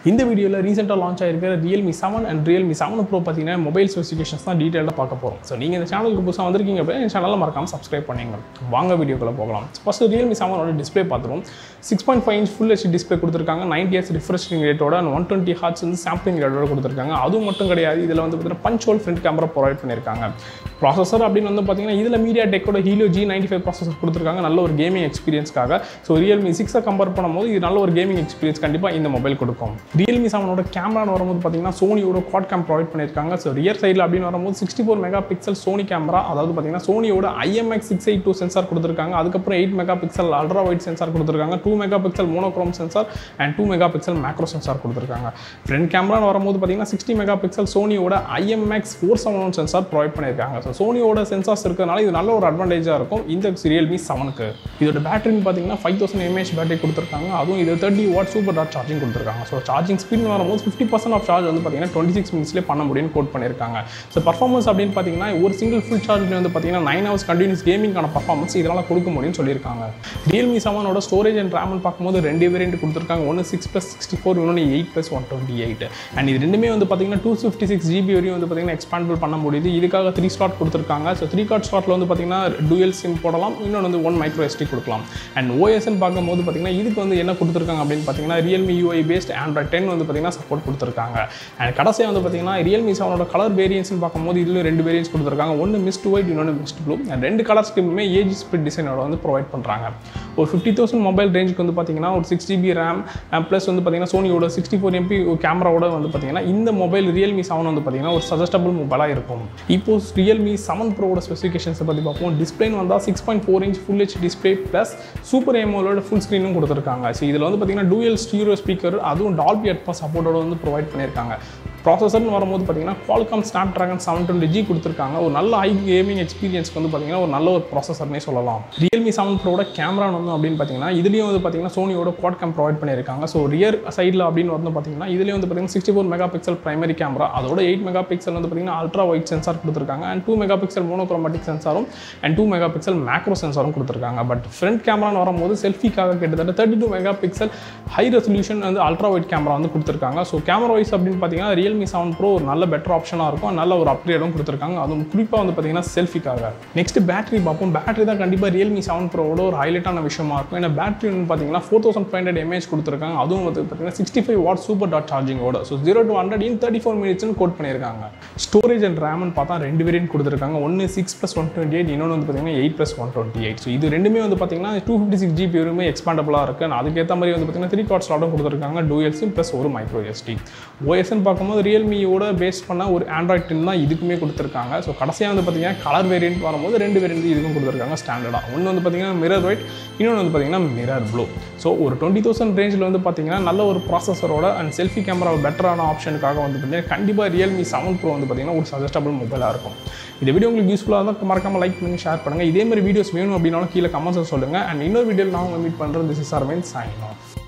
இந்த வீடியோவில் ரீசெண்டாக லான்ச் ஆயிருக்கிற Realme seven and Realme seven pro பார்த்தீங்கன்னா மொபைல் ஸ்பெசிஃபிகேஷன்ஸ் தான் டீட்டெயிலாக பார்க்க போகிறோம் ஸோ நீங்கள் இந்த சேனலுக்கு புதுசாக வந்திருக்கீங்க அப்படின்னா இந்த சேனலில் மறக்காமல் சப்ஸ்கிரைப் பண்ணிங்க வாங்க வீடியோக்குள்ள போகலாம் ஃபஸ்ட்டு ரியல்மி செவனோட டிஸ்பிளே பார்த்துருவோம் six point five inch full HD display கொடுத்துருக்காங்க நைன்டி ஹெச் ரிஃப்ரெஷிங் ரேட்டோட அண்ட் ஒன் டுவெண்ட்டி ஹார்ட்ஸ் வந்து சாம்பிளிங் ரேட்டோட கொடுத்துருக்காங்க அதுவும் மட்டும் கிடையாது இதில் வந்து பார்த்தீங்கன்னா punch hole front camera provide பண்ணியிருக்காங்க ப்ராசஸர் அப்படின்னு வந்து பார்த்தீங்கன்னா இதில் மீடியா டெக்கோட Helio G ninety five processor கொடுத்துருக்காங்க நல்ல ஒரு கேமிங் எக்ஸ்பீரியன்ஸ்க்காக ஸோ ரியல்மி சிக்ஸை கம்பேர் பண்ணும்போது இது நல்ல ஒரு கேமிங் எக்ஸ்பீரியன்ஸ் கண்டிப்பாக இந்த மொபைல் கொடுக்கும் ரியல்மி செவனோட கேமரான்னு வரும்போது பார்த்தீங்கன்னா சோனியோட குவாட் கேம் ப்ரொவைட் பண்ணியிருக்காங்க ஸோ ரியர் சைடில் அப்படின்னு வரும்போது sixty four megapixel Sony camera அதாவது பார்த்தீங்கன்னா சோனியோட IMX six eight two sensor கொடுத்துருக்காங்க அதுக்கப்புறம் eight megapixel ultra wide sensor கொடுத்துருக்காங்க two megapixel monochrome sensor and two megapixel macro sensor கொடுத்துருக்காங்க ஃப்ரண்ட் கேமரான்னு வரும்போது பார்த்தீங்கன்னா சிக்ஸ்டி மெகா பிக்சல் சோனியோட IMX four seven one sensor provide பண்ணியிருக்காங்க so சோனியோட சென்சார்ஸ் இருக்கிறதுனால இது நல்ல ஒரு அட்வான்டேஜாக இருக்கும் இந்த ரியல்மி செவனுக்கு இதோட பேட்டரின்னு பார்த்தீங்கன்னா ஃபைவ் தௌசண்ட் எம்ஏஹெச் பேட்டரி கொடுத்துருக்காங்க அதுவும் இது தேர்ட்டி வாட் சூப்பர் டாட் சார்ஜிங் கொடுத்துருக்காங்க ஸோ சார்ஜிங் ஸ்பீட் வரும்போது ஃபிஃப்டி பர்சன்ட் ஆஃப் சார்ஜ் வந்து பார்த்தீங்கன்னா டுவெண்ட்டி சிக்ஸ் மினிட்ஸ்லேயே பண்ண முடியும்னு கோட் பண்ணியிருக்காங்க ஸோ பர்ஃபார்மன்ஸ் அப்படின்னு பார்த்தீங்கன்னா ஒரு சிங்கிள் ஃபுல் சார்ஜ் வந்து பார்த்தீங்கன்னா நைன் ஹவர்ஸ் கண்டினியூஸ் கேமிங்கான பர்ஃபார்மன்ஸ் இதனால் கொடுக்க முடியும்னு சொல்லியிருக்காங்க ரியல்மி செவனோட ஸ்டோரேஜ் அண்ட் ரேம்னு பார்க்கும்போது ரெண்டு வேரியன்ட் கொடுத்துருக்காங்க ஒன்று சிக்ஸ் ப்ளஸ் சிக்ஸ்டி ஃபோர் இன்னொன்று eight plus one twenty eight and இது ரெண்டுமே வந்து பார்த்தீங்கன்னா டூ ஃபிஃப்டி சிக்ஸ் ஜிபி வரையும் வந்து பார்த்தீங்கன்னா எக்ஸ்பாண்டபிள் பண்ண முடியுது இதுக்காக த்ரீ ஸ்லாட் கொடுத்துருக்காங்க ஸோ த்ரீ கார்ட் ஸ்லாட்டில் வந்து பார்த்தீங்கன்னா டூயல் சிம் போடலாம் இன்னொன்று வந்து ஒன் மைக்ரோ எஸ்டி கொடுக்கலாம் அண்ட் ஓஎஸ்ன்னு பார்க்கும்போது பார்த்தீங்கன்னா இதுக்கு வந்து என்ன கொடுத்துருக்காங்க அப்படின்னு பார்த்தீங்கன்னா Realme UI based Android ten வந்து பார்த்தீங்கன்னா சப்போர்ட் கொடுத்துருக்காங்க அண்ட் கடைசியாக வந்து பார்த்தீங்கன்னா ரியல்மி செவனோட கலர் வேரியன்ஸ்னு பார்க்கும்போது இதில் ரெண்டு வேரியன்ஸ் கொடுத்துருக்காங்க ஒன்று மிஸ்ட் ஒயிட் இன்னொன்று மிஸ்ட் ப்ளூ அண்ட் ரெண்டு கலர் ஸ்கிம்மே ஏஜ் ஸ்பிட் டிசைனோட வந்து ப்ரொவைட் பண்ணுறாங்க ஒரு ஃபிஃப்டி தௌசண்ட் மொபைல் ரேஞ்சுக்கு வந்து பார்த்தீங்கன்னா ஒரு சிக்ஸ் ஜிபி ரேம் ப்ளஸ் வந்து பார்த்தீங்கன்னா சோனியோட சிக்ஸ்டி ஃபோர் எம்பி கேமராவோட வந்து பார்த்தீங்கன்னா இந்த மொபைல் ரியல்மி செவன் வந்து பார்த்தீங்கன்னா ஒரு சஜஸ்டபிள் மொபைலாக இருக்கும் இப்போ ரியல்மி செவன் ப்ரோட ஸ்பெசிஃபிகேஷன்ஸை பற்றி பார்ப்போம் டிஸ்பிளேன்னு வந்தால் six point four inch full HD display plus super ஏமோலோட ஃபுல் ஸ்க்ரீனும் கொடுத்துருக்காங்க ஸோ இதில் வந்து பார்த்தீங்கன்னா டூயல் ஸ்டீரியோ ஸ்பீக்கர் அதுவும் டால்பி அட்பா சப்போர்ட்டோட வந்து ப்ரொவைட் பண்ணியிருக்காங்க ப்ராசஸர்னு வரும்போது பார்த்தீங்கன்னா Qualcomm snapdragon seven twenty G கொடுத்துருக்காங்க ஒரு நல்ல ஹை கேமிங் எக்ஸ்பீரியன்ஸ்க்கு வந்து பார்த்தீங்கன்னா ஒரு நல்ல ஒரு ப்ராசஸர்னே சொல்லலாம் ரியல்மி செவன் ப்ரோட கேமரா வந்து அப்படின்னு பார்த்தீங்கன்னா இதுலேயும் வந்து பார்த்தீங்கன்னா சோனியோட குவாட் கேம் ப்ரொவைட் பண்ணியிருக்காங்க ஸோ ரியர் சைடில் அப்படின்னு வந்து பார்த்தீங்கன்னா இதுலேயும் வந்து பார்த்தீங்கன்னா sixty four megapixel primary camera அதோட எயிட் மெகா பிக்சல் வந்து பார்த்தீங்கன்னா அல்ட்ரா ஒயிட் சென்சார் கொடுத்துருக்காங்க and two megapixel monochromatic சென்சாரும் and two megapixel macro சென்சாரும் கொடுத்துருக்காங்க பட் ஃப்ரண்ட் கேமரான்னு வரும்போது செல்ஃபிக்காக கிட்டத்தட்ட thirty two megapixel high resolution வந்து அல்ட்ரா ஒயிட் கேமரா வந்து கொடுத்துருக்காங்க ஸோ கேமரா வைஸ் அப்படின்னு பார்த்தீங்கன்னா ரியல்மி செவன் ப்ரோ ஒரு நல்ல பெட்டர் ஆப்ஷனாக இருக்கும் நல்ல ஒரு அப்கிரேடும் கொடுத்துருக்காங்க அதுவும் குறிப்பாக வந்து பார்த்தீங்கன்னா செல்ஃபிக்காக நெக்ஸ்ட் பேட்டரி பார்ப்போம் பேட்டரி தான் கண்டிப்பாக ரியல்மி செவன் ப்ரோவோட ஒரு ஹைலைட்டான விஷயமா இருக்கும் ஏன்னா பேட்டரி வந்து பார்த்தீங்கன்னா four thousand five hundred mAh கொடுத்துருக்காங்க அதுவும் வந்து பார்த்தீங்கன்னா சிக்ஸ்டி ஃபைவ் வாட் சூப்பர் டாட் சார்ஜிங்கோட so zero to hundred in thirty four மினிட்ஸ்னு கோட் பண்ணியிருக்காங்க ஸ்டோரேஜ் அண்ட் ரேம்னு பார்த்தா ரெண்டு வேரியன்ட் கொடுத்துருக்காங்க ஒன்று six plus one twenty eight இன்னொன்று வந்து பார்த்தீங்கன்னா eight plus one twenty eight so இது ரெண்டுமே வந்து பார்த்தீங்கன்னா டூ ஃபிஃப்டி சிக்ஸ் ஜிபி வரையுமே எக்ஸ்பாண்டபிளாக இருக்குது and அதுக்கேற்ற மாதிரி வந்து பார்த்தீங்கன்னா த்ரீ கார்ட் ஸ்லாட்டும் கொடுத்துருக்காங்க டூயல் சிம் ப்ளஸ் ஒரு மைக்ரோ எஸ்டி ஓஎஸ்ன்னு பார்க்கும்போது ரியல்மியோட பேஸ் பண்ண ஒரு ஆண்ட்ராய்ட் டென் தான் இதுக்குமே கொடுத்துருக்காங்க ஸோ கடைசியாக வந்து பார்த்தீங்கன்னா கலர் வேரியன்ட் வரும்போது ரெண்டு வேரியன்ட் இதுக்கும் கொடுத்துருக்காங்க ஸ்டாண்டர்டாக ஒன்று வந்து பார்த்தீங்கன்னா மிரர் ஒயிட் இன்னொன்று வந்து பார்த்தீங்கன்னா மிரர் ப்ளூ ஸோ ஒரு டுவெண்ட்டி தௌசண்ட் ரேஞ்சில் வந்து பார்த்தீங்கன்னா நல்ல ஒரு ப்ராசஸரோட அண்ட் செல்ஃபி கேமரா பெட்டரான ஆப்ஷனுக்காக வந்து பார்த்தீங்கன்னா கண்டிப்பாக ரியல்மி செவன் ப்ரோ வந்து பார்த்தீங்கன்னா ஒரு சஜஸ்டபிள் மொபைலாக இருக்கும் இந்த வீடியோ உங்களுக்கு யூஸ்ஃபுல்லாக தான் மறக்காமல் லைக் பண்ணி ஷேர் பண்ணுங்கள் இதே மாதிரி வீடியோஸ் வேணும் அப்படின்னாலும் கீழே கமெண்ட்ஸை சொல்லுங்கள் அண்ட் இன்னொரு வீடியோவில் நான் உங்களை மீட் பண்ணுறது this is Aravind sign of